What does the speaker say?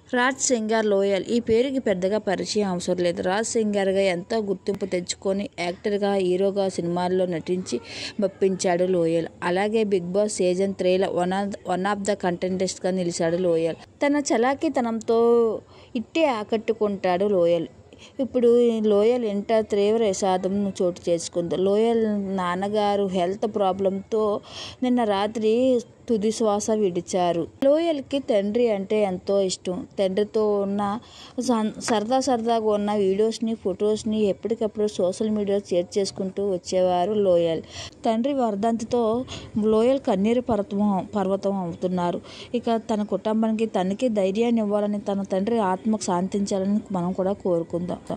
Raj singer loyal ఈ పేరుకి పెద్దగా పరిచయం అవసరం లేదు రాజ్ సింగర్గా ఎంతో గుర్తింపు తెచ్చుకొని యాక్టర్గా హీరోగా సినిమాల్లో నటించి మెప్పించాడు లోయల్ అలాగే బిగ్ బాస్ సీజన్ త్రీలో one of one of the కంటెంటెస్ట్గా నిలిచాడు లోయల్ తన చలాకీతనంతో ఇట్టే ఆకట్టుకుంటాడు లోయల్ ఇప్పుడు ఈ లోయల్ ఇంట తీవ్ర విషాదం చోటు చేసుకుంది లోయల్ నాన్నగారు హెల్త్ ప్రాబ్లంతో నిన్న రాత్రి తుది శ్వాస విడిచారు లోయల్కి తండ్రి అంటే ఎంతో ఇష్టం తండ్రితో ఉన్న సన్- సరదా సరదాగా ఉన్న వీడియోస్ని ఫొటోస్ని ఎప్పటికప్పుడు సోషల్ మీడియాలో షేర్ చేసుకుంటూ వచ్చేవారు లోయల్ తండ్రి వర్ధంతితో లోయల్ కన్నీరు పర్వతం పర్వతం అవుతున్నారు ఇక తన కుటుంబానికి తనకి ధైర్యాన్ని ఇవ్వాలని తన తండ్రి ఆత్మకు శాంతించాలని మనం కూడా కోరుకుందాం